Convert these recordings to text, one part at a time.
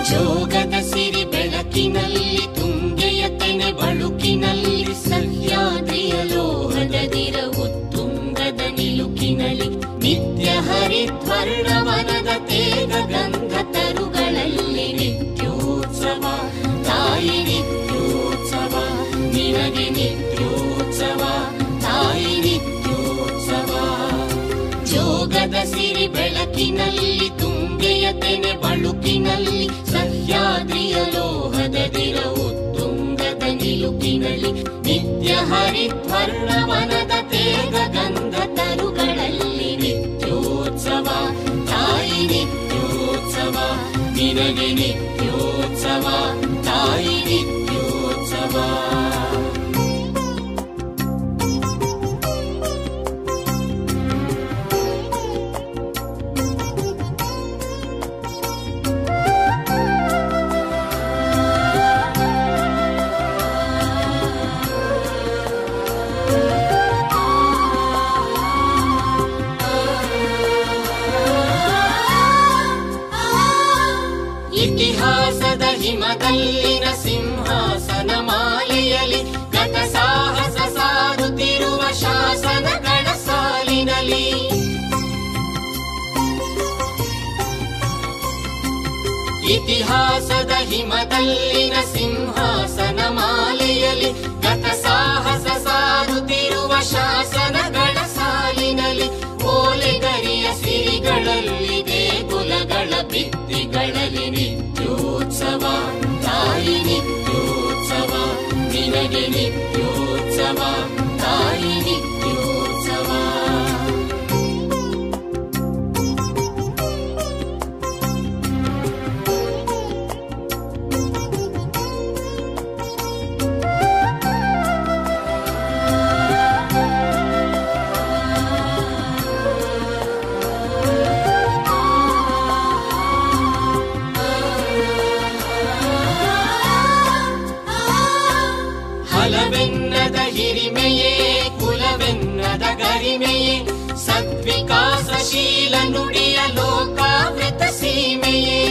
ಜೋಗದ ಸಿರಿ ಬೆಳಕಿನಲ್ಲಿ ತುಂಗೆಯ ತೆನೆ ಬಳುಕಿನಲ್ಲಿ ಸಹ್ಯಾದ್ರಿಯ ಲೋಹದದಿರ ಉತ್ತುಂಗದ ನಿಲುಕಿನಲ್ಲಿ ನಿತ್ಯ ಹರಿದ್ವರ್ಣವನದ ತೇಗ ಗಂಧ ತರುಗಳಲ್ಲಿ ನಿತ್ಯೋತ್ಸವ ತಾಯಿ ನಿತ್ಯೋತ್ಸವ ನಿನಗೆ ನಿತ್ಯೋತ್ಸವ ತಾಯಿ ನಿತ್ಯೋತ್ಸವ ಜೋಗದ ಸಿರಿ ಬೆಳಕಿನಲ್ಲಿ ತುಂಗೆಯ ತೆನೆ ಬಳುಕಿನಲ್ಲಿ ಸಹ್ಯಾದ್ರಿಯ ಲೋಹದದಿರ ಉತ್ತುಂಗದ ನಿಲುಕಿನಲ್ಲಿ ನಿತ್ಯ ಹರಿದ್ವರ್ಣವನದ ತೇಗ ಗಂಧ ತರುಗಳಲ್ಲಿ ನಿತ್ಯೋತ್ಸವ ತಾಯಿ ನಿತ್ಯೋತ್ಸವ ನಿನಗೆ ನಿತ್ಯೋತ್ಸವ ತಾಯಿ ನಿತ್ಯೋತ್ಸವ ಇತಿಹಾಸದ ಹಿಮದಲ್ಲಿನ ಸಿಂಹಾಸನ ಮಾಲೆಯಲ್ಲಿ ಗತ ಸಾಹಸ ಸಾರುತ್ತಿರುವ ಶಾಸನಗಳ ಸಾಲಿನಲ್ಲಿ ಇತಿಹಾಸದ ಹಿಮದಲ್ಲಿನ ಸಿಂಹಾಸನ ಮಾಲೆಯಲ್ಲಿ ಗತ ಸಾಹಸ ಸಾರುತ್ತಿರುವ ಶಾಸನಗಳ ಸಾಲಿನಲ್ಲಿ ಓಲೆಗರಿಯ ಸಿರಿಗಳಲ್ಲಿ ದೇಗುಲಗಳ ಭಿತ್ತಿಗಳಲ್ಲಿ ನಿತ್ಯೋತ್ಸವ ತಾಯಿ ನಿತ್ಯೋತ್ಸವ ನಿನಗೆ ನಿತ್ಯೋತ್ಸವ ತಾಯಿ ನಿತ್ಯೋತ್ಸವ ಹಲವೆನ್ನದ ಹಿರಿಮೆಯೇ ಕುಲವೆನ್ನದ ಗರಿಮೆಯೇ ಸದ್ವಿಕಾಸಶೀಲ ನುಡಿಯ ಲೋಕಾವೃತ ಸೀಮೆಯೇ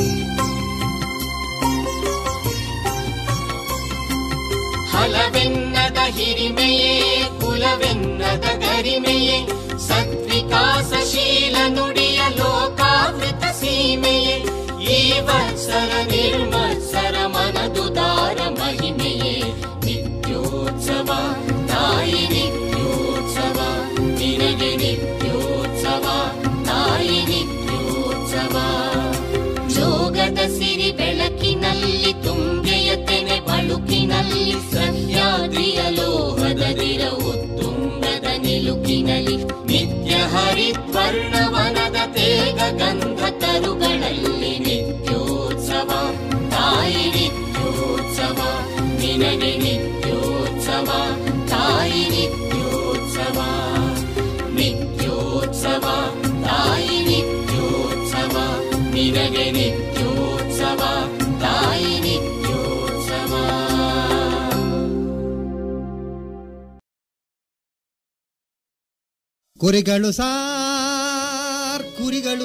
ಹಲವೆನ್ನದ ಹಿರಿಮೆಯೇ ಕುಲವೆನ್ನದ ಗರಿಮೆಯೇ ಸದ್ವಿಕಾಸಶೀಲ ನುಡಿಯ ಲೋಕಾವೃತ ಸೀಮೆಯೇ ಈ ವತ್ಸರ ನಿರ್ಮತ್ಸರ ಮನದುದಾರ ಮಹಿಮೆಯೇ ನಿತ್ಯೋತ್ಸವ ತಾಯಿ ನಿತ್ಯೋತ್ಸವ ನಿನಗೆ ನಿತ್ಯೋತ್ಸವ ತಾಯಿ ನಿತ್ಯೋತ್ಸವ ಜೋಗದ ಸಿರಿ ಬೆಳಕಿನಲ್ಲಿ ತುಂಗೆಯ ತೆನೆ ಬಳುಕಿನಲ್ಲಿ ಸಹ್ಯಾದ್ರಿಯ ಲೋಹದದಿರ ಉತ್ತುಂಗದ ನಿಲುಕಿನಲ್ಲಿ ನಿತ್ಯ ಹರಿದ್ವರ್ಣವನದ ತೇಗ ಗಂಧ ತರುಗಳಲ್ಲಿ ನಿತ್ಯೋತ್ಸವ ತಾಯಿ ನಿತ್ಯೋತ್ಸವ ನಿನಗೆ ನಿತ್ಯೋತ್ಸವ ತಾಯಿ ನಿತ್ಯೋತ್ಸವ ನಿತ್ಯೋತ್ಸವ ತಾಯಿ ನಿತ್ಯೋತ್ಸವ ನಿನಗೆ ನಿತ್ಯೋತ್ಸವ ತಾಯಿ ನಿತ್ಯೋತ್ಸವ ಕುರಿಗಳು ಸಾರ್ ಕುರಿಗಳು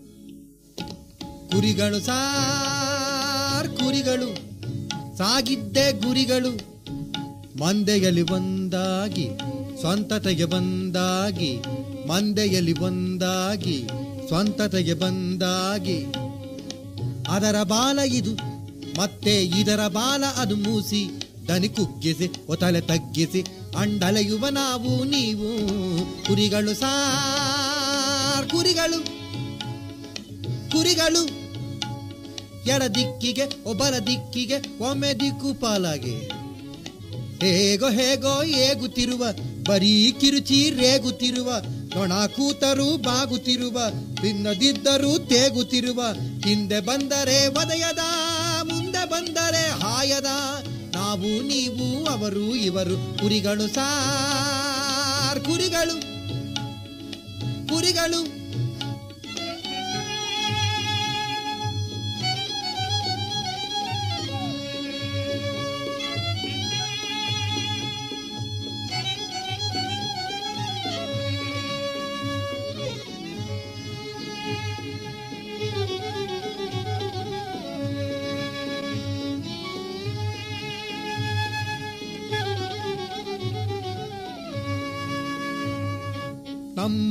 ಕುರಿಗಳು ಸಾರ್ ಕುರಿಗಳು ಸಾಗಿದ್ದೆ ಗುರಿಗಳು ಮಂದೆಯಲ್ಲಿ ಒಂದಾಗಿ ಸ್ವಂತತೆಗೆ ಬಂದಾಗಿ ಮಂದೆಯಲ್ಲಿ ಒಂದಾಗಿ ಸ್ವಂತತೆಗೆ ಬಂದಾಗಿ ಅದರ ಬಾಲ ಇದು ಮತ್ತೆ ಇದರ ಬಾಲ ಅದು ಮೂಸಿ ದನಿ ಕುಗ್ಗಿಸಿ ಒತಲೆ ತಗ್ಗಿಸಿ ಅಂಡಲೆಯುವ ನಾವು ನೀವು ಕುರಿಗಳು ಸಾರ್ ಕುರಿಗಳು ಕುರಿಗಳು ಎಡ ದಿಕ್ಕಿಗೆ ಒಬ್ಬರ ದಿಕ್ಕಿಗೆ ಒಮ್ಮೆ ದಿಕ್ಕು ಪಾಲಾಗೆ ಹೇಗೋ ಹೇಗೋ ಏಗುತ್ತಿರುವ ಬರೀ ಕಿರುಚಿ ರೇಗುತ್ತಿರುವ ನೊಣ ಕೂತರೂ ಬಾಗುತ್ತಿರುವ ತಿನ್ನದಿದ್ದರೂ ತೇಗುತ್ತಿರುವ ಹಿಂದೆ ಬಂದರೆ ವದಯದ ಮುಂದೆ ಬಂದರೆ ಹಾಯದ ನಾವು ನೀವು ಅವರು ಇವರು ಕುರಿಗಳು ಸಾರ್ ಕುರಿಗಳು ಕುರಿಗಳು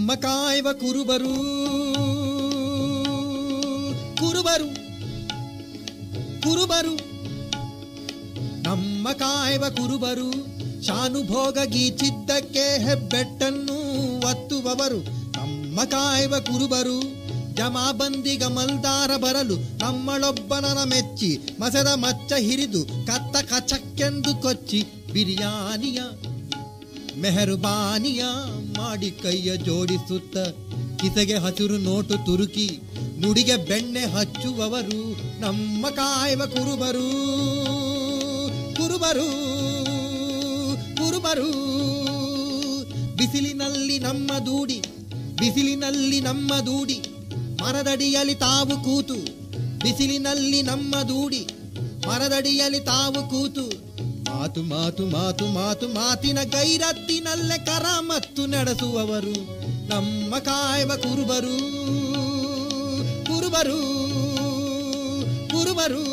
ನಮ್ಮ ಕಾಯುವ ಕುರುಬರು ಕುರುಬರು ಕುರುಬರು ನಮ್ಮ ಕಾಯುವ ಕುರುಬರು ಶಾನುಭೋಗ ಗೀಚಿದ್ದಕ್ಕೆ ಹೆಬ್ಬೆಟ್ಟನ್ನು ಒತ್ತುವವರು ನಮ್ಮ ಕಾಯುವ ಕುರುಬರು ಜಮಾಬಂದಿ ಗಮಲ್ದಾರ ಬರಲು ನಮ್ಮಳೊಬ್ಬನನ ಮೆಚ್ಚಿ ಮಸದ ಮಚ್ಚ ಹಿರಿದು ಕತ್ತ ಕಚಕ್ಕೆಂದು ಕೊಚ್ಚಿ ಬಿರಿಯಾನಿಯ ಮೆಹರುಬಾನಿಯ ಮಾಡಿ ಕೈಯ ಜೋಡಿಸುತ್ತ ಕಿಸೆಗೆ ಹಸಿರು ನೋಟು ತುರುಕಿ ನುಡಿಗೆ ಬೆಣ್ಣೆ ಹಚ್ಚುವವರು ನಮ್ಮ ಕಾಯುವ ಕುರುಬರು ಕುರುಬರು ಕುರುಬರು ಬಿಸಿಲಿನಲ್ಲಿ ನಮ್ಮ ದೂಡಿ ಬಿಸಿಲಿನಲ್ಲಿ ನಮ್ಮ ದೂಡಿ ಮರದಡಿಯಲ್ಲಿ ತಾವು ಕೂತು ಬಿಸಿಲಿನಲ್ಲಿ ನಮ್ಮ ದೂಡಿ ಮರದಡಿಯಲ್ಲಿ ತಾವು ಕೂತು ಮಾತು ಮಾತು ಮಾತು ಮಾತು ಮಾತಿನ ಗೈರತ್ತಿನಲ್ಲೇ ಕರ ಮತ್ತು ನಡೆಸುವವರು ನಮ್ಮ ಕಾಯುವ ಕುರುಬರು ಕುರುಬರು ಕುರುಬರು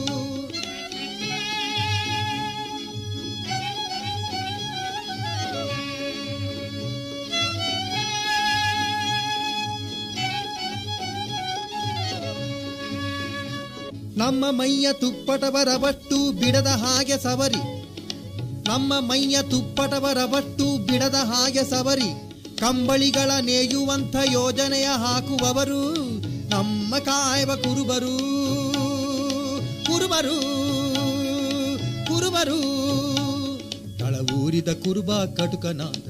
ನಮ್ಮ ಮೈಯ ತುಪ್ಪಟವರ ಬಟ್ಟು ಬಿಡದ ಹಾಗೆ ಸವರಿ ನಮ್ಮ ಮೈಯ ತುಪ್ಪಟವರ ಬಟ್ಟು ಬಿಡದ ಹಾಗೆ ಸವರಿ ಕಂಬಳಿಗಳ ನೇಯುವಂಥ ಯೋಜನೆಯ ಹಾಕುವವರು ನಮ್ಮ ಕಾಯುವ ಕುರುಬರು ಕುರುಬರು ಕುರುಬರು ತಳವೂರಿದ ಕುರುಬ ಕಟುಕನಾದ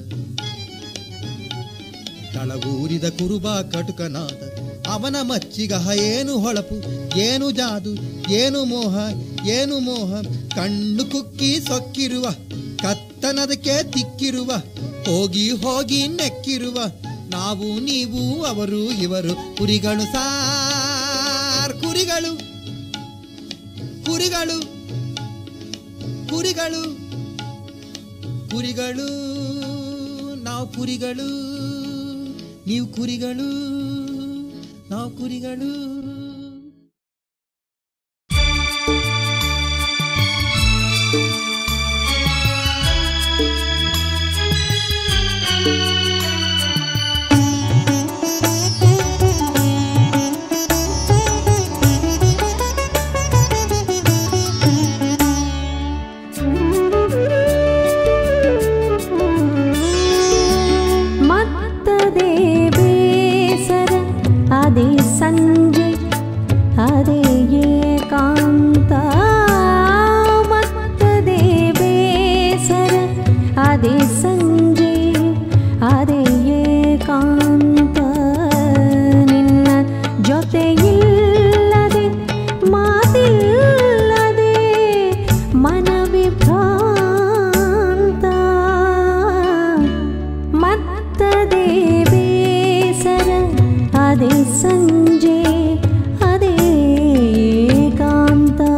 ತಳವೂರಿದ ಕುರುಬ ಕಟುಕನಾದ ಅವನ ಮಚ್ಚಿಗಹ ಏನು ಹೊಳಪು ಏನು ಜಾದು ಏನು ಮೋಹ ಏನು ಮೋಹ ಕಣ್ಣು ಕುಕ್ಕಿ ಸೊಕ್ಕಿರುವ ಕತ್ತನದಕ್ಕೆ ತಿಕ್ಕಿರುವ ಹೋಗಿ ಹೋಗಿ ನೆಕ್ಕಿರುವ ನಾವು ನೀವು ಅವರು ಇವರು ಕುರಿಗಳು ಸಾರ್ ಕುರಿಗಳು ಕುರಿಗಳು ಕುರಿಗಳು ಕುರಿಗಳು ನಾವು ಕುರಿಗಳು ನೀವು ಕುರಿಗಳು ನಾವು ಕುರಿಗಳು ಮತ್ತದೇ ಬೇಸರ ಅದೇ ಸಂಜೆ ಅದೇ ಏಕಾಂತ ಮತ್ತದೇ ಬೇಸರ ಅದೇ ಸಂಜೆ ಅದೇ ಏಕಾಂತ ನಿನ್ನ ಜೊತೆಯಿಲ್ಲದೆ ಮಾತಿಲ್ಲದೆ ಮನವಿಭ್ರಾಂತ ಮತ್ತದೇ ಬೇಸರ ಅದೇ ಸಂಜೆ ಅದೇ ಏಕಾಂತ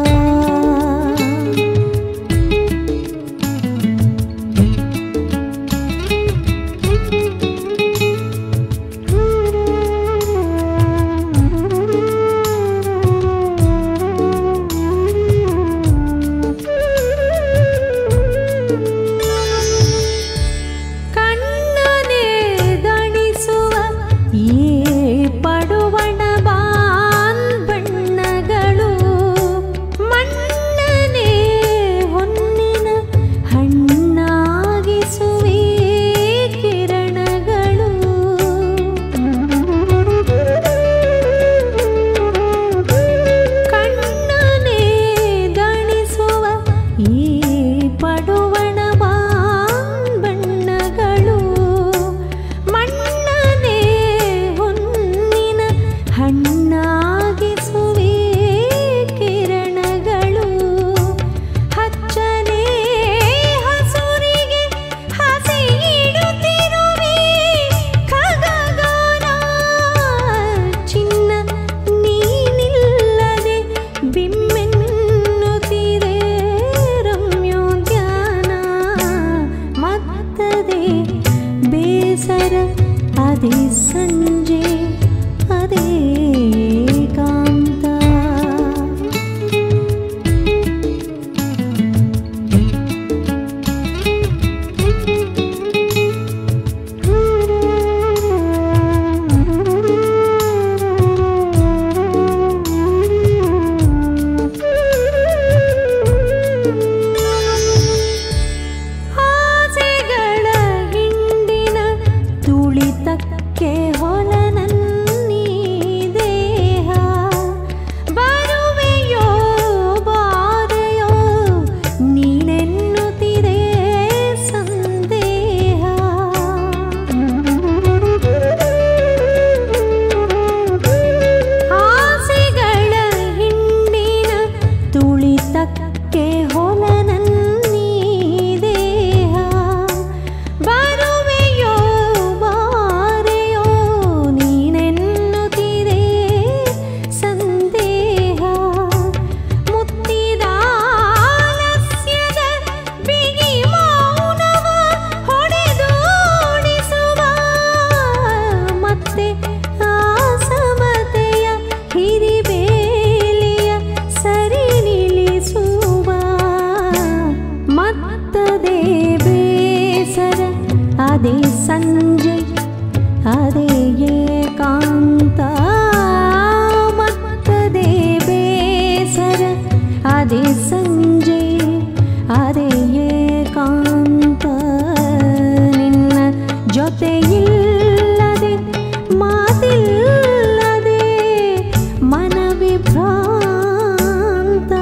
ಭ್ರಾಂತ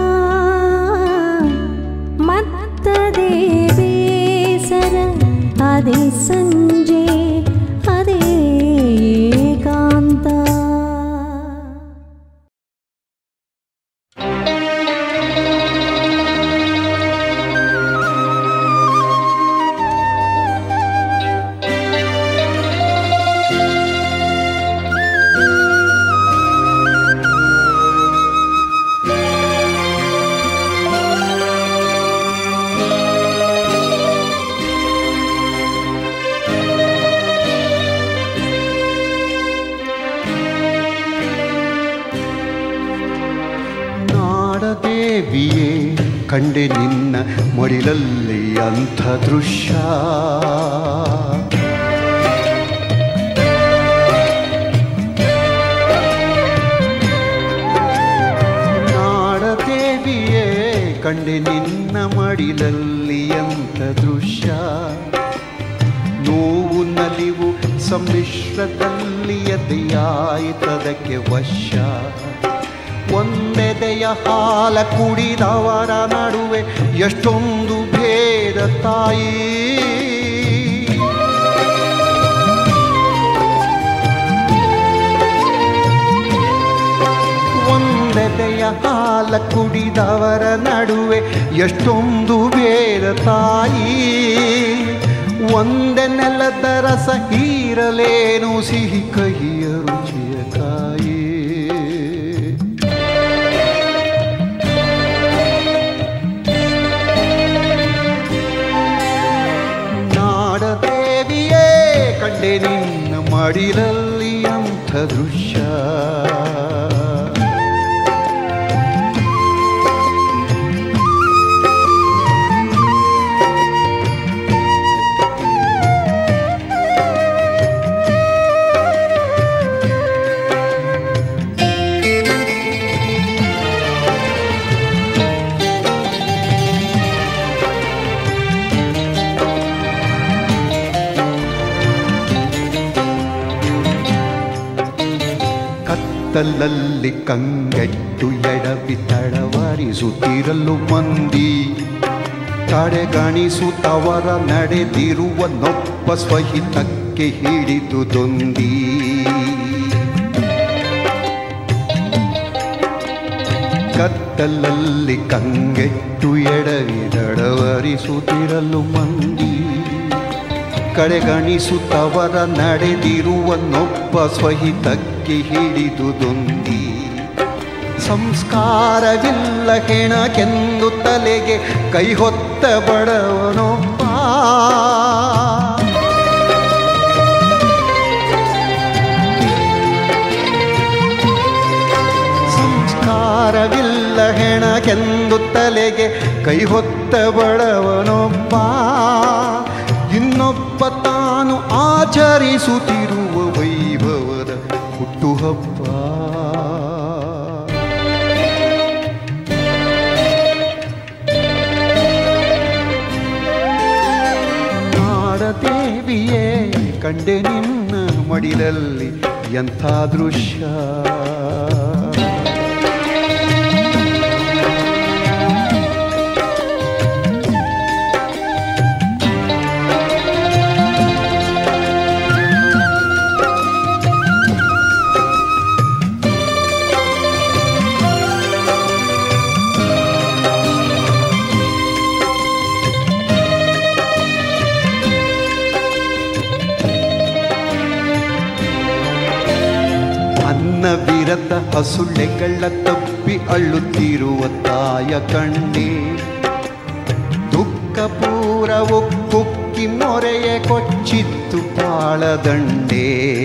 ಮತ್ತದೇ ಬೇಸರ ಅದೇ ಸಂಜೆ ಅದೇ ಏಕಾಂತ ನಾಡದೇವಿಯೇ ಕಂಡೆ ನಿನ್ನ ಮಡಿಲಲ್ಲಿ ಅಂಥ ದೃಶ್ಯ ನಾಡದೇವಿಯೇ ಕಂಡೆ ನಿನ್ನ ಮಡಿಲಲ್ಲಿ ಅಂಥ ದೃಶ್ಯ ನೋವು ನಲಿವು ಸಮ್ಮಿಶ್ರದಲ್ಲಿ ಎದೆಯಾಯಿತದಕ್ಕೆ ವಶ ಒಂದೆದೆಯ ಹಾಲ ಕುಡಿದವರ ನಡುವೆ ಎಷ್ಟೊಂದು ಭೇದ ತಾಯಿ ಒಂದೆದೆಯ ಹಾಲ ಕುಡಿದವರ ನಡುವೆ ಎಷ್ಟೊಂದು ಭೇದ ತಾಯಿ ಒಂದೆ ನೆಲದ ರಸ ಹೀರಲೇನು ಸಿಹಿ ಕಹಿಯ ರುಚಿಯ ಕಾಯಿ ನಾಡದೇವಿಯೇ ಕಂಡೆ ನಿನ್ನ ಮಡಿಲಲ್ಲಿ ಅಂಥ ದೃಶ್ಯ ಕತ್ತಲಲ್ಲಿ ಕಂಗೆಟ್ಟು ಎಡವಿ ತಡವರಿಸುತ್ತಿರಲು ಮಂದಿ ತಡೆಗಣಿಸುತ್ತವರ ನಡೆದಿರುವ ನೊಪ್ಪ ಸ್ವಹಿತಕ್ಕೆ ಹಿಡಿದುದೊಂದಿ ಕತ್ತಲಲ್ಲಿ ಕಂಗೆಟ್ಟು ಎಡವಿ ತಡವರಿಸುತ್ತಿರಲು ಮಂದಿ ಕಡೆಗಣಿಸುತ್ತವರ ನಡೆದಿರುವ ನೊಬ್ಬ ಸ್ವಹಿತಕ್ಕೆ ಹಿಡಿದುದೊಂದಿ ಸಂಸ್ಕಾರವಿಲ್ಲ ಹೆಣಕೆಂದು ತಲೆಗೆ ಕೈ ಹೊತ್ತ ಬಡವನೊಬ್ಬ ಸಂಸ್ಕಾರವಿಲ್ಲ ಹೆಣಕೆಂದು ತಲೆಗೆ ಕೈ ಹೊತ್ತ ಬಡವನೊಬ್ಬ ಇನ್ನೊಬ್ಬ ತಾನು ಆಚರಿಸುತ್ತಿರುವ ವೈಭವದ ಹುಟ್ಟುಹಬ್ಬ ನಾಡದೇವಿಯೇ ಕಂಡೆ ನಿನ್ನ ಮಡಿಲಲ್ಲಿ ಎಂಥ ದೃಶ್ಯ ಅನ್ನವಿರದ ಹಸುಳೆಗಳ ತಪ್ಪಿ ಅಳ್ಳುತ್ತಿರುವ ತಾಯ ಕಣ್ಣೆ ದುಃಖ ಪೂರವು ಕುಕ್ಕಿ ಮೊರೆಯೇ ಕೊಚ್ಚಿತ್ತು ಪಾಳದಂಡೆ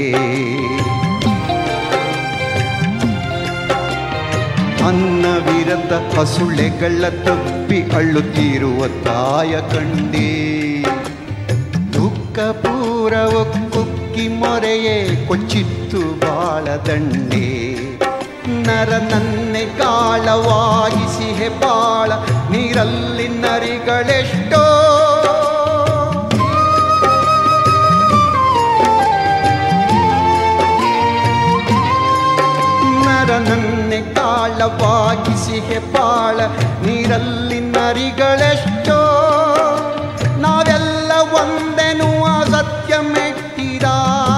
ಅನ್ನವಿರದ ಹಸುಳೆಗಳ ತಪ್ಪಿ ಅಳ್ಳುತ್ತಿರುವ ತಾಯ ಕಂಡೇ ದುಃಖ ಪೂರವು ಕುಕ್ಕಿ ಮೊರೆಯೇ ಕೊಚ್ಚಿತ್ತು ಬಾಳದಂಡೆ ನರ ನನ್ನೆ ಗಾಳವಾಗಿಸಿ ಹೆಬ್ಬಾಳ ನೀರಲ್ಲಿ ನರಿಗಳೆಷ್ಟೋ ನರ ನನ್ನೆ ಕಾಳ ಆಳವಾಗಿಸಿಹೆ ಬಾಳ ನೀರಲ್ಲಿ ನರಿಗಳೆಷ್ಟೋ ನಾವೆಲ್ಲ ಒಂದೆನ್ನುವ ಸತ್ಯ ಮೆಟ್ಟಿದ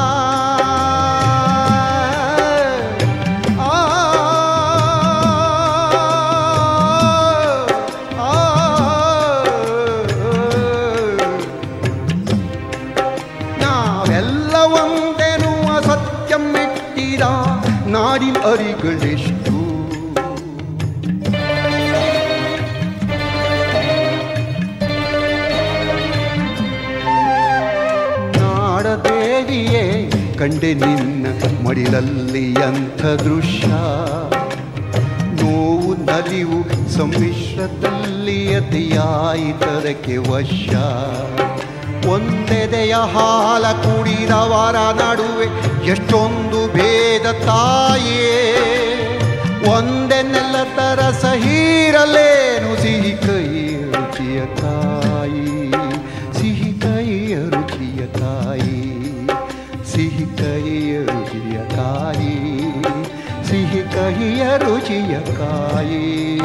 ಆ, ಆ, ನಾವೆಲ್ಲ ಒಂದೆನ್ನುವ ಸತ್ಯ ಮೆಟ್ಟಿದ ನಾಡಿನ ಅರಿಗಳೆಷ್ಟು ನಾಡದೇವಿಯೇ ಕಂಡೆ ನಿನ್ನ ಮಡಿಲಲ್ಲಿ ಅಂಥ ದೃಶ್ಯ ನೋವು ನಲಿವು ಸಮ್ಮಿಶ್ರದಲ್ಲಿ ಅತಿಯಾಯಿತರಕ್ಕೆ ವಶ ಒಂದೆದೆಯ ಹಾಲ ಕುಡಿದವರ ನಡುವೆ ಎಷ್ಟೊಂದು ಭೇದ ತಾಯೇ ಒಂದೆನ್ನೆಲ್ಲ ತರ ಸಹೀರಲೇನು ಸಿಹಿ ಕೈಯ ರುಚಿಯ ತಾಯಿ ಸಿಹಿ ಕೈಯ ರುಚಿಯ ತಾಯಿ ಸಿಹಿ ಕಹಿಯ ರುಚಿಯ ಕಾಯಿ ಸಿಹಿ ಕಹಿಯ ರುಚಿಯ ಕಾಯಿ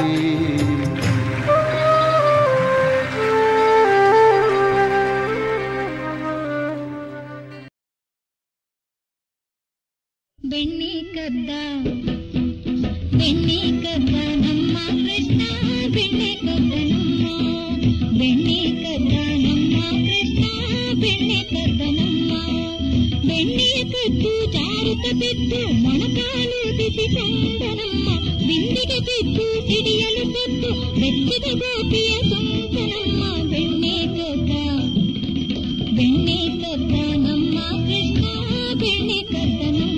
ಬೆಣ್ಣೆ ಕದ್ದ ಬೆಣ್ಣೆ ಕದ್ದ ನಮ್ಮ ಕೃಷ್ಣ ಬೆಣ್ಣೆ ಕದ್ದ ನಮ್ಮ ಬೆಣ್ಣೆ ಕದ್ದ ನಮ್ಮ ಕೃಷ್ಣ ಬೆಣ್ಣೆ ಕದ್ದ ನಮ್ಮ ಬೆಣ್ಣೆ ಕದ್ದು ಜಾರುತ್ತ ಬಿದ್ದು ಮೊಣಕಾಲು ಬಿಸಿಕೊಂಡ ನಮ್ಮ ಬಿಂದಿಗೆ ಬಿದ್ದು ಸಿಡಿಯಲು ಸದ್ದು ಬೆಚ್ಚಿದ ಗೋಪಿಯ ಸೊಂಟ ನಮ್ಮ ಬೆಣ್ಣೆ ಕದ್ದ ಬೆಣ್ಣೆ ಕದ್ದ ನಮ್ಮ ಕೃಷ್ಣ ಬೆಣ್ಣೆ ಕದ್ದ ನಮ್ಮ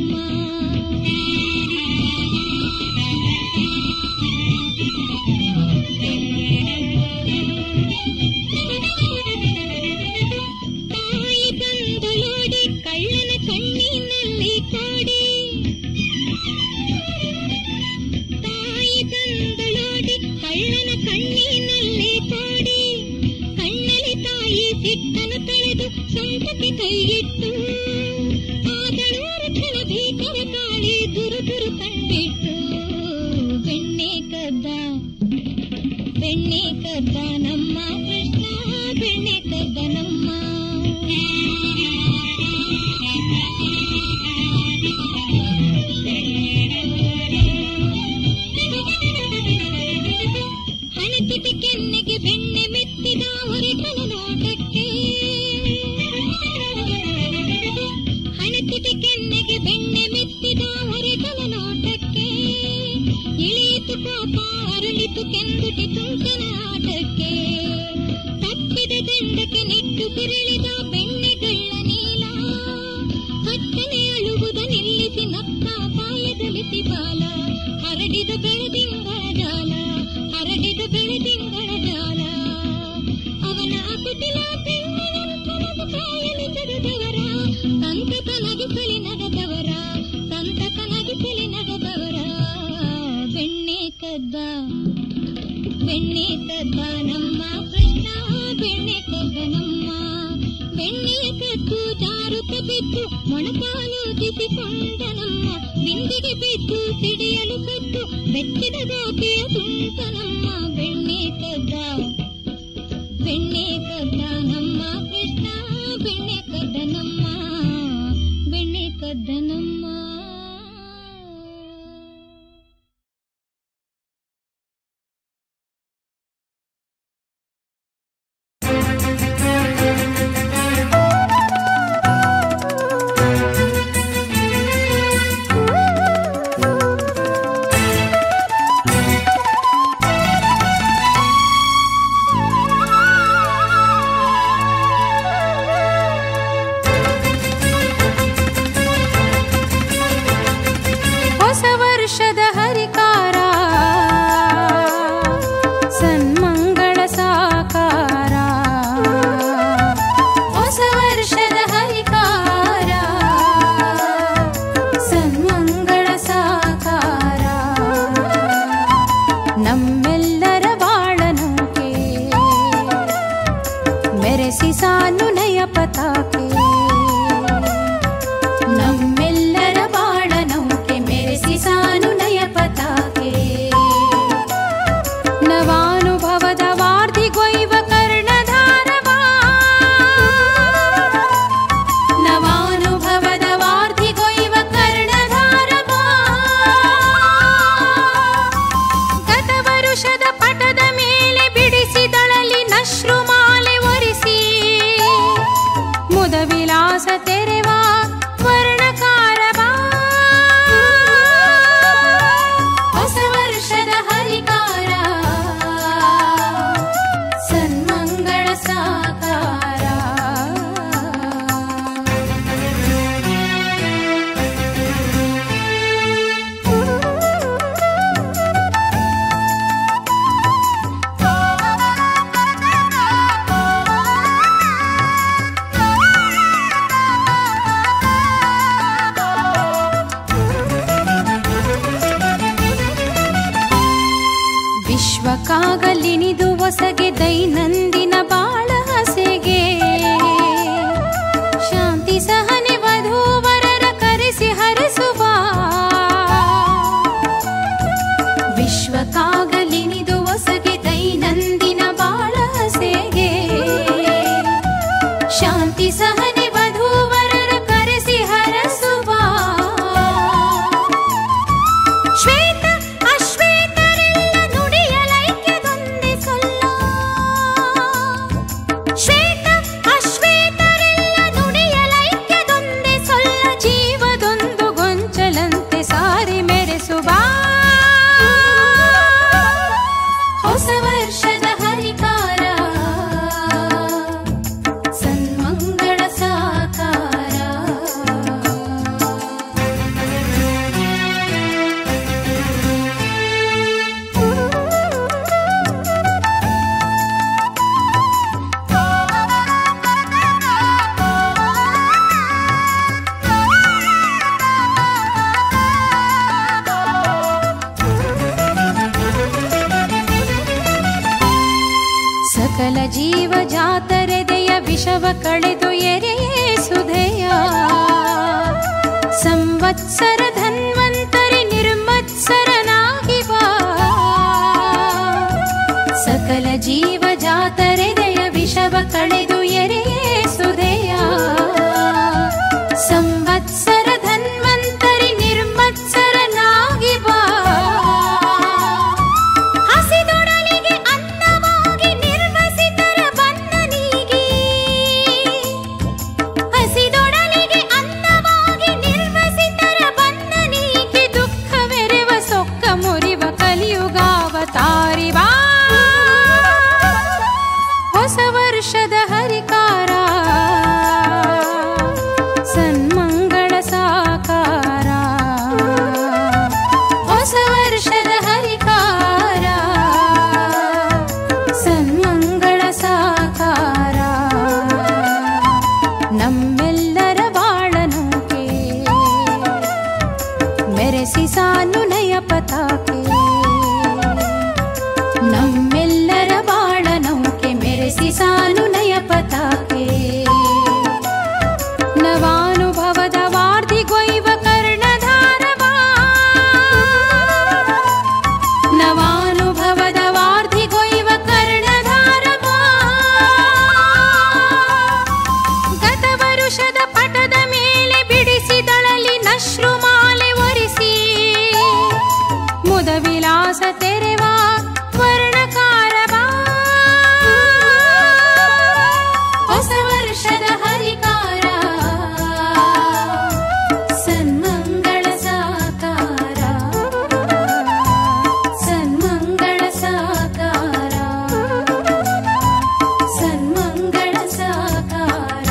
ತಾಯಿ ಬಂದಲೋಡಿ ಕಳ್ಳನ ಕಣ್ಣಿನಲ್ಲಿ ಕೋಡಿ ತಾಯಿ ಬಂದಳೋಡಿ ಕಳ್ಳನ ಕಣ್ಣಿನಲ್ಲಿ ಕೋಡಿ ಕಣ್ಣಲ್ಲಿ ತಾಯಿ ಸಿಟ್ಟನು ತಳೆದು ಸೊಂಟಕ್ಕೆ ಕೈಯಿಟ್ಟು ಆದಳೂರ ಕ್ಷಣ ಭೀಕರ ಕಾಳಿ ದುರು ದುರು ಕಂಡಿಟ್ಟು ಬೆಣ್ಣೆ ಕದ್ದ ಬೆಣ್ಣೆ ಕದ್ದ ನಮ್ಮ ಕೃಷ್ಣ ಬೆಣ್ಣೆ ಕದ್ದ ನಮ್ಮ ಹಣತಿಟಿ ಕೆನ್ನೆಗೆ ಬೆಣ್ಣೆ ಮೆತ್ತಿದ ಹೊರಟನ ನೋಟಕ್ಕೆ ಹಣತಿಟಿ ಕೆನ್ನೆಗೆ ಬೆಣ್ಣೆ ಮೆತ್ತಿದ ಹೊರಟನ ನೋಟಕ್ಕೆ ಇಳಿಯಿತು ಕೋಪ ಅರಳಿತು ಕೆಂದುಟಿ ತುಂಕನ ಆಟಕ್ಕೆ ತಪ್ಪಿದ ದಂಡಕ್ಕೆ ನಿಟ್ಟು ಸಿರಿಳಿದ ಬೆಣ್ಣೆಗಳ್ಳ ನೀಲ ಹತ್ತನೆ ಅಳುವುದ ನಿಲ್ಲಿಸಿ ನತ್ತ ಪಾಯದಲಿಸಿ ಬಾಲ ಹರಡಿದ ಬೆಳೆದಿಂಗಳ ಜಾಲ ಹರಡಿದ ಬೆಳೆದಿಂಗಳ ಜಾಲ ಅವನ ಕುಟಿಲ ಬೆಣ್ಣಿನಂತನದ ಕಾಯಲು ತೆಗೆದವರ ಸಂತಕನಗಿಸಲಿ ನಗದವರ ಸಂತಕನಗಿಸಲಿ ನಗದವರ ಬೆಣ್ಣೆ ಕದ್ದ ಬೆಣ್ಣೆ ಕದ್ದ ನಮ್ಮ ಕೃಷ್ಣ ಬೆಣ್ಣೆ ಕದ್ದ ನಮ್ಮ ಬೆಣ್ಣೆಯ ಕದ್ದು ಜಾರುತ್ತ ಬಿದ್ದು ಮೊಣಕಾಲು ದಿಸಿಕೊಂಡ ನಮ್ಮ ಬಿಂದಿಗೆ ಬಿದ್ದು ಸಿಡಿಯಲು ಕದ್ದು ಬೆಚ್ಚಿದ ಗೋಪಿಯ ತುಂಟ ನಮ್ಮ ಬೆಣ್ಣೆ ಕದ್ದ ಬೆಣ್ಣೆ ಕದ್ದ ನಮ್ಮ ಕೃಷ್ಣ ಬೆಣ್ಣೆ ಕದ್ದ ನಮ್ಮ ಬೆಣ್ಣೆ ಕದ್ದ ನಮ್ಮ ಹೊಸ ವರ್ಷದ ಹರಿಕಾರ ಸನ್ಮಂಗಳ ಸಾಕಾರ ಹೊಸ ವರ್ಷದ ಹರಿಕಾರ ಸನ್ಮಂಗಳ ಸಾಕಾರ ನಮ್ಮೆಲ್ಲರ ಬಾಳನೌಕೆ ಮೆರೆಸಿ ಸಾನು ನಯ ಪತಾಕೆ ನಮ್ಮೆಲ್ಲರ ಬಾಳ ನೌಕೆ ಮೆರೆಸಿ ಸಾನು ನಯ ಪತಾಕೆ ವಿಶ್ವಕ್ಕಾಗಲಿನಿದು ಹೊಸಗೆ ದೈನಂದಿನ ಬಾಳ ಹಸೆಗೆ ಶಾಂತಿ ಸಹನೆ ವಧೂವರರ ಕರೆಸಿ ಹರಿಸುವ ವಿಶ್ವಕ್ಕಾಗಲಿನಿದು ಹೊಸಗೆ ದೈನಂದಿನ ಬಾಳ ಹಸೆಗೆ ಶಾಂತಿ ಸಹನೆ ವಧೂವರರ ಕರೆಸಿ ಹರಸುವ ಶ್ವೇತ ಅಶ್ವೇತರೆಲ್ಲ ನುಡಿಯಲೈಕ್ಯದೊಂದೇ ಸೊಲ್ಲ ಶ್ವೇತ ಅಶ್ವೇತರೆಲ್ಲ ನುಡಿಯಲೈಕ್ಯದೊಂದೇ ಸೊಲ್ಲ ಜೀವದೊಂದು ಗೊಂಚಲಂತೆ ಸಾರಿ ಮೆರೆಸುವ ಹೊಸ ವರ್ಷದ ಹರಿಕಾರ ಸನ್ಮಂಗಳ ಸಾಕಾರ ಸಕಲ ಜೀವ ಜಾತರೆದೆಯ ವಿಷವ ಕಳೆದು ಎರೆಯೇ ಸುಧೆಯ ಸಂವತ್ಸರ ಧನ್ವಂತರಿ ನಿರ್ಮತ್ಸರನಾಗಿ ಬಾ ಸಕಲ ಜೀವ ಜಾತರೆದೆಯ ವಿಷವ ಕಳೆದು ಎರೆಯೇ ಸುಧೆಯ ಸಂವತ್ಸರ ಧನ್ವಂತರಿ ನಿರ್ಮತ್ಸರನಾಗಿ ಬಾ ಹಸಿದೊಡಲಿಗೆ ಅನ್ನವಾಗಿ ನಿರ್ವಸಿತರ ಬಂಧನಿಗೆ ಹಸಿದೊಡಲಿಗೆ ಅನ್ನವಾಗಿ ನಿರ್ವಸಿತರ ಬಂಧನಿಗೆ ದುಃಖವೆರೆವ ಸೊಕ್ಕ ಮುರಿವ ಕಲಿಯುಗಾವತಾರಿ ಬಾ ಹೊಸ ವರ್ಷದ ಹರಿಕಾರ ಸನ್ಮಂಗಳ ಸಾಕಾರ ಹೊಸ ವರ್ಷದ ಹರಿಕಾರ ಸನ್ಮಂಗಳ ಸಾಕಾರ ನಮ್ಮೆಲ್ಲರ ಬಾಳನೋಕೆ ಮೆರೆಸಿ ಸಾನು ನಯ ಪತಾಕೆ ನಮ್ಮೆಲ್ಲರ ಬಾಳನೌಕೆ ಮೆರೆಸಿ ಸಾನು ನಯ ಪತಾಕೆ ನವಾನುಭವದ ವಾರ್ಧಿಗೊಯ್ವ ಕರ್ಣಧಾರವಾ ನವಾನುಭವದ ವಾರ್ಧಿಗೊಯ್ವ ಕರ್ಣಧಾರವಾ ಗತ ವರುಷದ ಪಟದ ಮೇಲೆ ಬಿಡಿಸಿದಳಲಿ ನಶ್ರುಮಾಲೆ ಒರಿಸಿ ಮುದ ವಿಲಾಸ ತೆರೆವ ವರ್ಣಕಾರವಾ ಹೊಸ ವರ್ಷದ ಹರಿಕಾರ ಸನ್ಮಂಗಳ ಸಾಕಾರ ಸನ್ಮಂಗಳ ಸಾಕಾರ ಸನ್ಮಂಗಳ ಸಾಕಾರ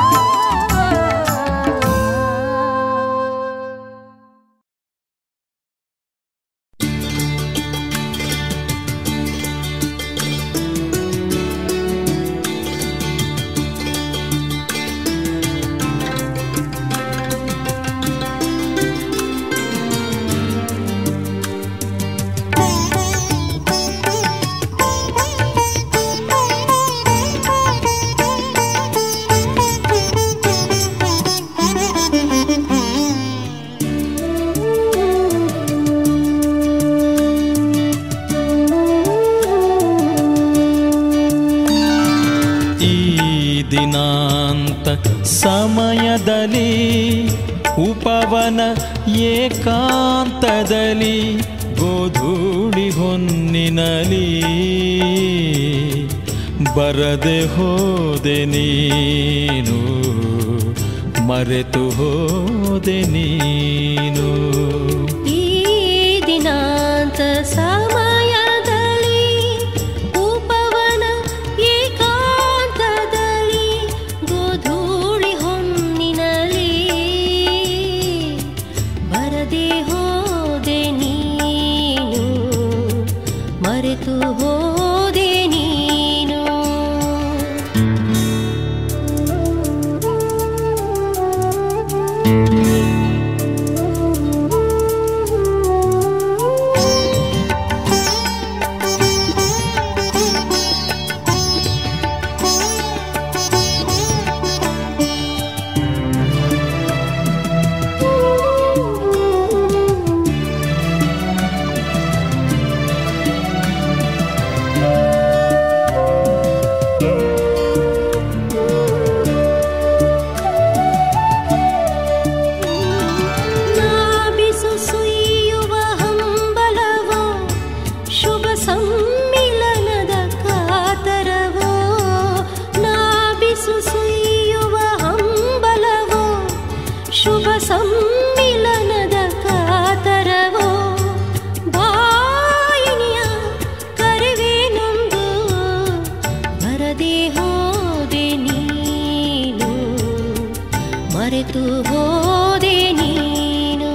ಈ ದಿನಾಂತ ಸಮಯದಲ್ಲಿ ಉಪವನ ಏಕಾಂತದಲ್ಲಿ ಗೋಧೂಳಿ ಹೊನ್ನಿನಲಿ ಬರದೆ ಹೋದೆ ನೀನು ಮರೆತು ಹೋದೆ ನೀನು ಈ ದಿನಾಂತ ಸಮಯದಲ್ಲಿ ಉಪವನ ಏಕಾಂತದಲ್ಲಿ ಗೋಧೂಳಿ ಹೊನ್ನಿನಲಿ ಬರದೆ ಹೋದೆ ನೀನು ಮರೆತು ಹೋದೆ ನೀನು ಮರೆತು ಹೋದೆ ನೀನು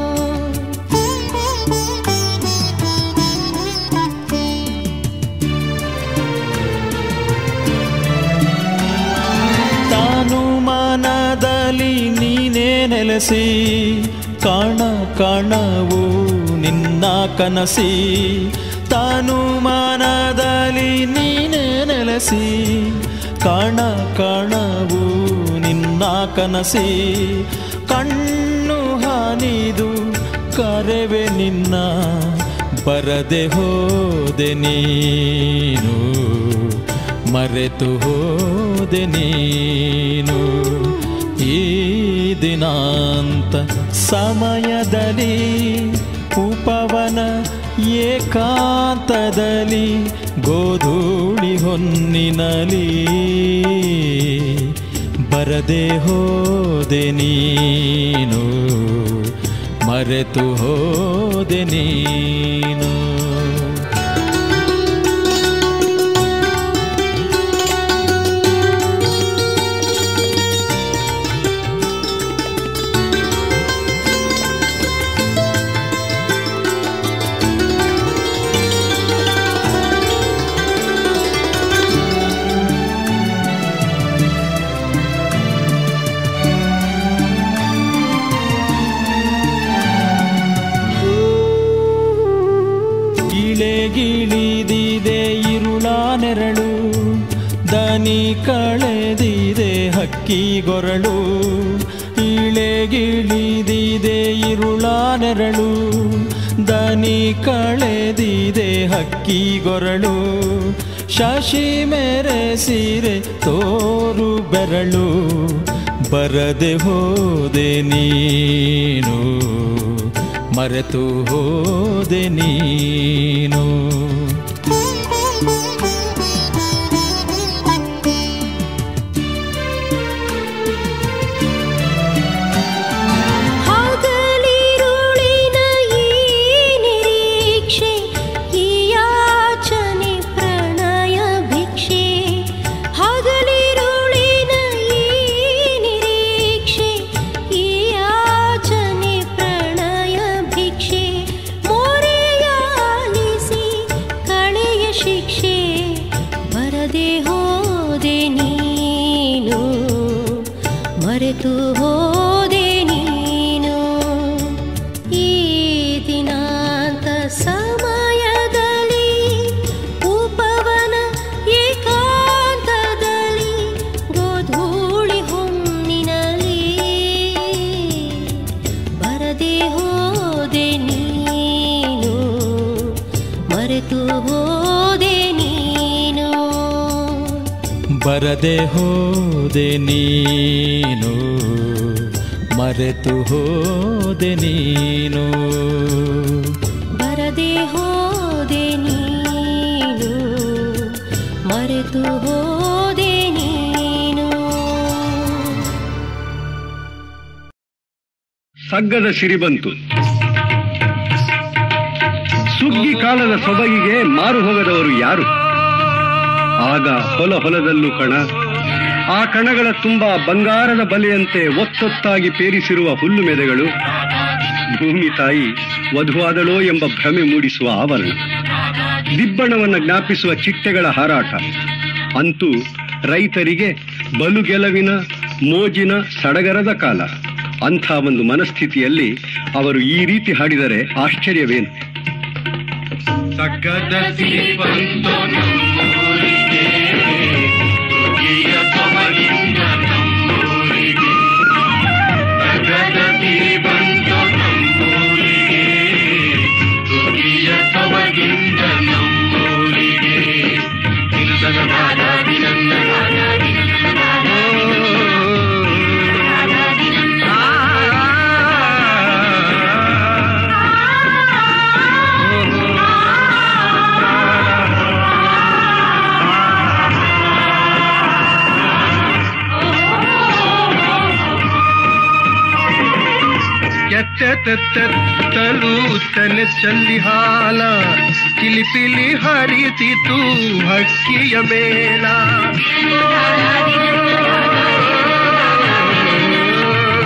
ತಾನು ಮನದಲ್ಲಿ ನೀನೇ ನೆಲೆಸಿ ಕಾಣ ಕಾಣವು ನಿನ್ನ ಕನಸಿ ತಾನು ಮನದಲ್ಲಿ ನೀನೇ ನೆಲೆಸಿ ಕಾಣ ಕಾಣವು ನಿನ್ನ ಕನಸಿ ಕಣ್ಣು ಹಾನಿದು ಕರೆವೆ ನಿನ್ನ ಬರದೆ ಹೋದೆ ನೀನು ಮರೆತು ಹೋದೆ ನೀನು ಈ ದಿನಾಂತ ಸಮಯದಲ್ಲಿ ಉಪವನ ಏಕಾಂತದಲ್ಲಿ ಗೋಧೂಳಿ ಹೊನ್ನಿನಲಿ ಬರದೆ ಹೋದೆ ನೀನು ಮರೆತು ಹೋದೆ ನೀನು ಇಳೆಗಿಳಿದಿದೆ ಇರುಳ ನೆರಳು ದನಿ ಕಳೆದಿದೆ ಹಕ್ಕಿ ಗೊರಳು ಇಳೆಗಿಳಿದಿದೆ ಇರುಳ ನೆರಳು ದನಿ ಕಳೆದಿದೆ ಹಕ್ಕಿ ಗೊರಳು ಶಶಿ ಮೆರೆಸಿರೆ ತೋರು ಬೆರಳು ಬರದೆ ಹೋದೆ ನೀನು ಮರೆತು ಹೋದೆ ನೀನು ಹಗಲಿರುಳಿನ ಈ ನಿರೀಕ್ಷೆ ಈ ಯಾಚನೆ ಪ್ರಣಯ ಭಿಕ್ಷೆ ಹಗಲಿರುಳಿನ ಈ ನಿರೀಕ್ಷೆ ಈ ಯಾಚನೆ ಪ್ರಣಯ ಭಿಕ್ಷೆ ಮೊರೆಯಾಲಿಸಿ ಕಳೆಯ ಶಿಕ್ಷೆ ಬರದೆ ಹೋದೆ ನೀನು ಮರೆತು ಹೋದೆ ನೀನು ಈ ದಿನಾಂತ ಸಮಯದಲ್ಲಿ ಉಪವನ ಏಕಾಂತದಲ್ಲಿ ಗೋಧೂಳಿ ಹೊನ್ನಿನಲಿ ಬರದೆ ಹೋದೆ ನೀನು ಮರೆತು ಹೋದೆ ನೀನು ಬರದೆ ಹೋದೆ ನೀನು ಮರೆತು ಹೋದೆ ನೀನು ಬರದೆ ಹೋದೆ ನೀನು ಮರೆತು ಹೋದೆ ನೀನು ಸಗ್ಗದ ಸಿರಿ ಬಂತು ಸುಗ್ಗಿ ಕಾಲದ ಸೊಬಗಿಗೆ ಮಾರು ಹೋಗದವರು ಯಾರು ಆಗ ಹೊಲ ಹೊಲದಲ್ಲೂ ಕಣ ಆ ಕಣಗಳ ತುಂಬ ಬಂಗಾರದ ಬಲೆಯಂತೆ ಒತ್ತೊತ್ತಾಗಿ ಪೇರಿಸಿರುವ ಹುಲ್ಲು ಮೆದೆಗಳು ಭೂಮಿ ತಾಯಿ ವಧುವಾದಳೋ ಎಂಬ ಭ್ರಮೆ ಮೂಡಿಸುವ ಆವರಣ ದಿಬ್ಬಣವನ್ನು ಜ್ಞಾಪಿಸುವ ಚಿಟ್ಟೆಗಳ ಹಾರಾಟ ಅಂತೂ ರೈತರಿಗೆ ಬಲು ಗೆಲುವಿನ ಮೋಜಿನ ಸಡಗರದ ಕಾಲ ಅಂಥ ಒಂದು ಮನಸ್ಥಿತಿಯಲ್ಲಿ ಅವರು ಈ ರೀತಿ ಹಾಡಿದರೆ ಆಶ್ಚರ್ಯವೇನು ಸಗ್ಗದ ಸಿರಿ ಬಂತು ನಮ್ಮೂರಿಗೆ ಸುಗ್ಗಿಯ ಸೊಬಗಿಂದ ನಮ್ಮೂರಿಗೆ ಸಗ್ಗದ ಸಿರಿ ಬಂತು ನಮ್ಮೂರಿಗೆ ಸುಗ್ಗಿಯ ಸೊಬಗಿಂದ ನಮ್ಮೂರಿಗೆ ದಿನದ ಬಾದ ದಿನದ ಬಾದ ದಿನದ ಬಾದ ಎತ್ತೆತ್ತೆತ್ತಲು ತನೆ ಚಲ್ಲಿ ಹಾಲ ಕಿಲಿಪಿಲಿ ಹರಿತಿತು ಹಕ್ಕಿಯ ಮೇಳ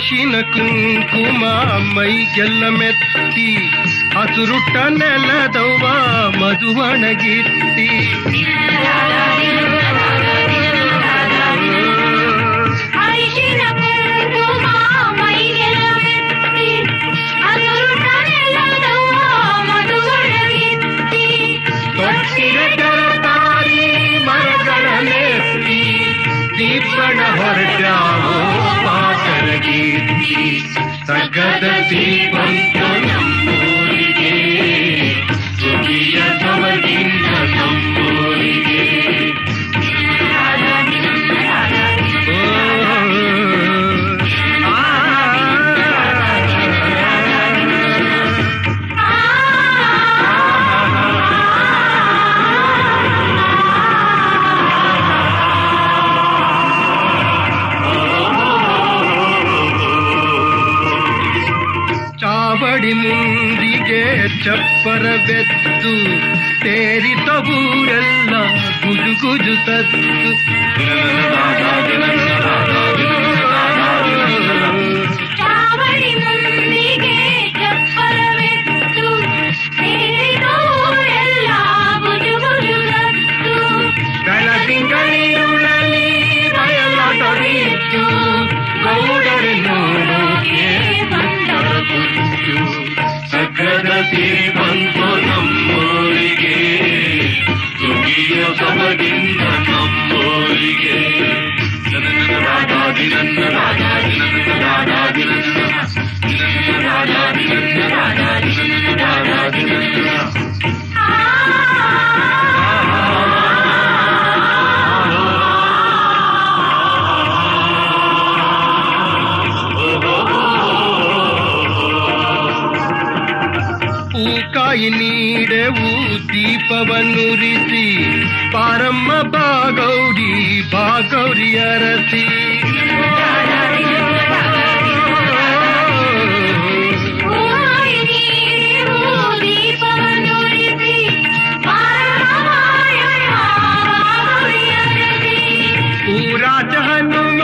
ಅರಿಶಿನ ಕುಂಕುಮ ಮೈಗೆಲ್ಲ ಮೆತ್ತಿ ಹಸುರುಟ್ಟ ನೆಲದವ್ವ ಮಧುವಣಗಿತ್ತಿ ಅರಿಶಿನ ಕುಂಕುಮ ಮೈಗೆಲ್ಲ ಮೆತ್ತಿ ಅದುರುಟನೆಲ್ಲದವ್ವ ಮಧುವಣಗಿತ್ತಿ ತೊಟ್ಟಿನ ಜಲತಾರಿ ಮರಗಳ ನೆತ್ತಿ ದೀಪಣ ಹೊರಟಾವೋ ಪಾತರಗೀರ್ತಿ ಸಗದ ದೀಪಂತು ನಮ್ಮೂರಿಗೆ ಸುಖಿಯ ಸೊಬಗಿನ ನಮ್ಮೂರಿಗೆ ಚಾವಡಿ ಮುಂದಿಗೆ ಚಪ್ಪರ ಬೆತ್ತು ಸೇರಿದ ಊರೆಲ್ಲ ಗುಜು ಗುಜು ಸತ್ತು ಚಾವಡಿ ಮುಂದಿಗೆ ಚಪ್ಪರವೆತ್ತು ಸೇರಿದವರೆಲ್ಲ ಬುಜು ಬುಜುಗತ್ತು ಬೆಳದಿಂಗಳಿರುಳಲಿ ಬಯಲ ತೊರೆಯಿತು ಗೌಡರ ನೋಡೋಕೆ ಬಂದರ ಗುಟ್ಟು ಸಕದ ಸಿರಿ ಬಂತು ನಮ್ಮೂರಿಗೆ ಸುಗಿಯ ಸೊಬಗಿಂದ ನಮ್ಮೂರಿಗೆ ರಾಧಾದಿ ನನ್ನ ರಾಧಾದಿ ನನ್ನ ರಾಧಾದಿ ನನ್ನ ರಾಧಾದಿ ನನ್ನ ರಾಧಾದಿ ನನ್ನ ರಾಧಾದಿ ನನ್ನ ಹೂಕಾಯಿ ನೀಡೆವು ದೀಪವನ್ನುರಿಸಿ ಪಾರಮ್ಮ ಬಾಗೌರಿ ಬಾಗೌರಿ ಅರಸಿ ಹೂವಾಯಿ ನೀರು ದೀಪವನ್ನುರಿಸಿ ಊರಾಜ ಹನುಮ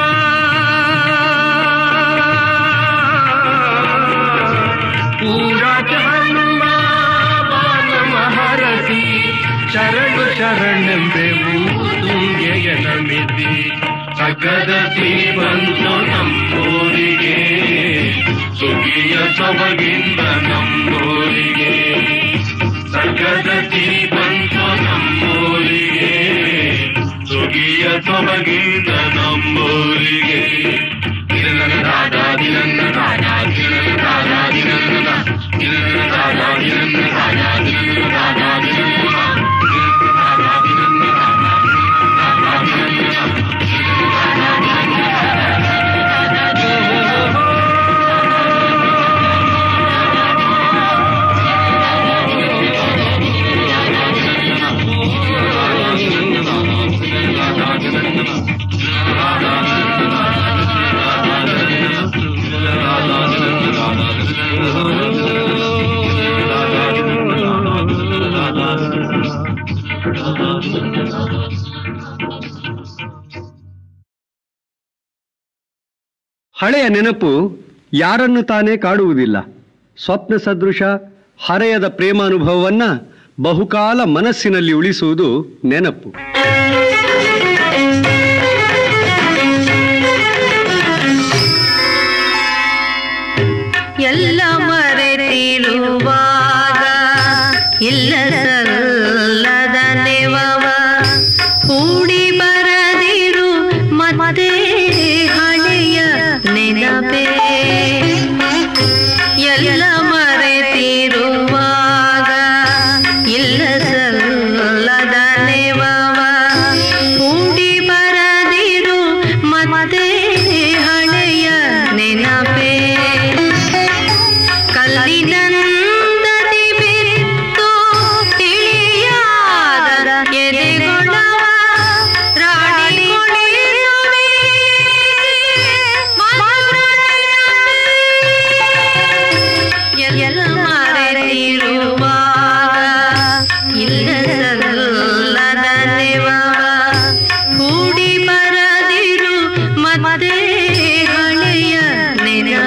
ಊರಾಜ ಹನುಮ ಬಾಲ ಮಹರಸಿ ಶರಣು ಶರಣೆಂಬೆವು ತುಂಗೆಯ ನಮಿಸಿ ಸಗದ ಬಂತು ನಮ್ಮೂರಿಗೆ ಸುಗಿಯ ಸೊಬಗಿಂದ ನಮ್ಮೂರಿಗೆ ಸಗದ ಬಂತು ನಮ್ಮೂರಿಗೆ ಸುಗಿಯ ಸೊಬಗಿಂದ ನಮ್ಮೂರಿಗೆ ದಿನನ ರಾಧಾ ದಿನನ್ನ ರಾಧಾ ದಿನನ ರಾಧಾ ದಿನನ್ನ ದಿನನ ರಾಧಾ ದಿನನ್ನ ರಾಧಾ ದಿನನ್ನ ರಾಧಾ ದಿನನ್ನ ರಾಧಾ ದಿನನ್ನ ರಾಧಾ ಹಳೆಯ ನೆನಪು ಯಾರನ್ನು ತಾನೇ ಕಾಡುವುದಿಲ್ಲ ಸ್ವಪ್ನ ಸದೃಶ ಹರೆಯದ ಪ್ರೇಮಾನುಭವವನ್ನ ಬಹುಕಾಲ ಮನಸ್ಸಿನಲ್ಲಿ ಉಳಿಸುವುದು ನೆನಪು ಎಲ್ಲ ಮರೆತಿರುವಾಗ ಇಲ್ಲದಲ್ಲದ ನೆವವ ಕೂಡಿ ಬರದಿರು ಮತ್ತೆ ಹಳೆಯ ನೆನಪೇ ಎಲ್ಲ ಮರೆತಿರುವಾಗ ಇಲ್ಲದಲ್ಲದ ನೆವವ ಕೂಡಿ ಬರದಿರು ಮತ್ತೆ ಹಳೆಯ ನೆನಪೇ ಕಲ್ಲಿನಂದದಿ ಬಿತ್ತು ತಿಳಿಯಾದ ಎದೆಗೊಳವ ರಾಣಿ ಕುಣಿಸುವೆ ಎಲ್ಲ ಮರೆತಿರುವಾಗ ಇಲ್ಲದಲ್ಲದ ನೆವವ ಕೂಡಿ ಬರದಿರು ಮತ್ತೆ ಹಳೆಯ ನೆನಪೇ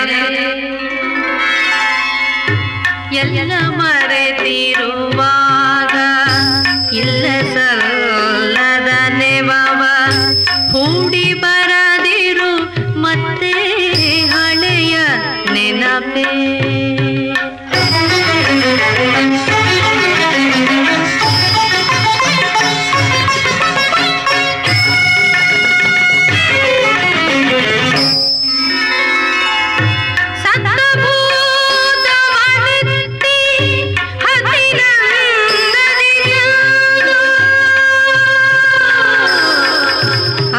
ಎಲ್ಲ ಮರೆತಿರುವಾಗ ಇಲ್ಲ ಸಲ್ಲದ ನೆವವ ಹೂಡಿ ಬರದಿರು ಮತ್ತೆ ಹಳೆಯ ನೆನಪೇ ಸತ್ತಭೂತವನೆತ್ತಿ ಹದಿನಂದದಿಯದು. ಆ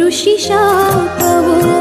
ಋಷಿ ಶಾಪವೋ